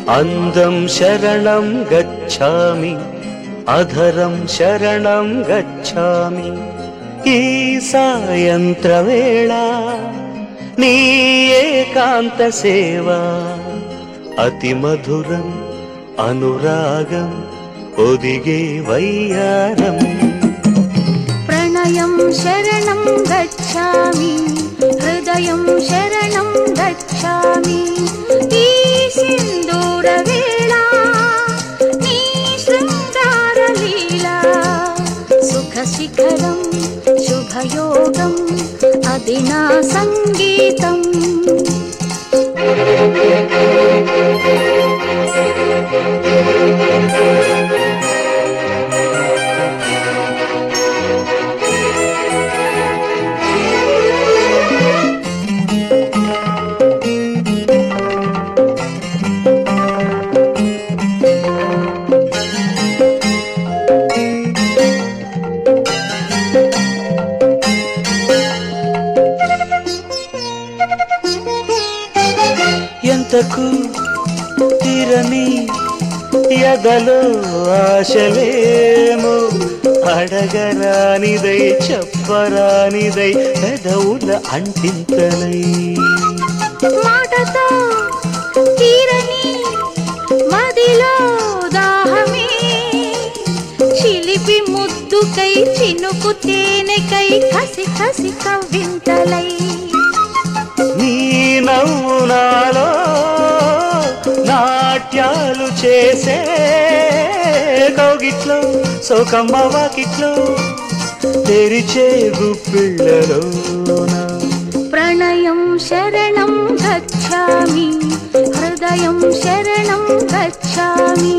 అందం శరణం గచ్ఛామి అధరం శరణం గచ్ఛామి ఈ సాయంత్ర వేళ నీ ఏకాంత సేవ అతి మధురం అనురాగం ఒదిగే వయ్యారం ప్రణయం శరణం గచ్ఛామి హృదయం శరణం గచ్ఛామి ఈ సింధూర వేళ నీ శృంగార లీలా సుఖ శిఖరం శుభయోగం అది నా సంగీతం ఎంతకు తీరని ఎదలో ఆశలేమో అడగరానిదై చెప్పరానిదై పెదవుల అంటింతలై మాటతో తీరని మదిలో దాహమే చిలిపి ముద్దుకై చినుకు తేనెకై కసి కసి కవ్వింతలై నీ నవ్వు నాలో నాట్యాలు చేసే కౌగిట్లో సోకమ్మ వాకిట్లో తెరిచే గుప్పిళ్ళలోనా ప్రణయం శరణం గచ్ఛామి హృదయం శరణం గచ్ఛామి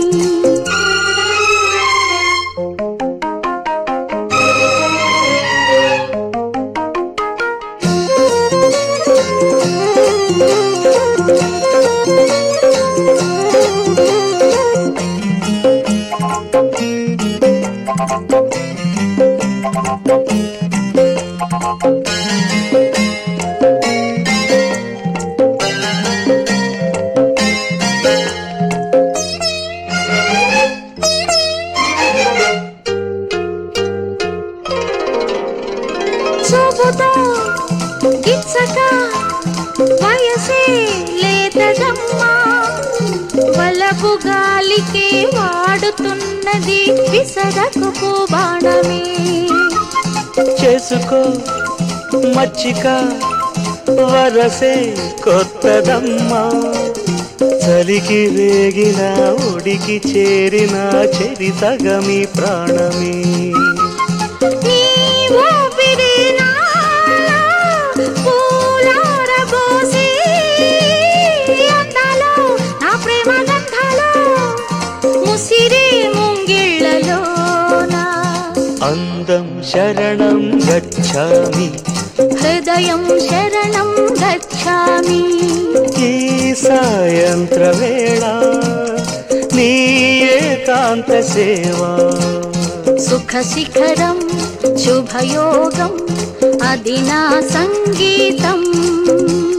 చూపుతో గిచ్చక వయసే లేతదమ్మా వలపు గాలికే వాడుతున్నది విసరకు బాణమే చేసుకో మచ్చిక వరసే కొత్తదమ్మా చలికి రేగిన ఉడికి చేరిన చరితగమి ప్రాణమే నీ ఊపిరి నాలో పూలారబోసి అందాలో నా ప్రేమ గంధాలో ముసిరే ముంగిళ్ళలోనా అందం శరణం గచ్ఛామి హృదయం శరణం గచ్ఛామి ఈ సాయంత్ర వేళ నీ ఏకాంత సేవా సుఖ శిఖరం శుభయోగం అది నా సంగీతం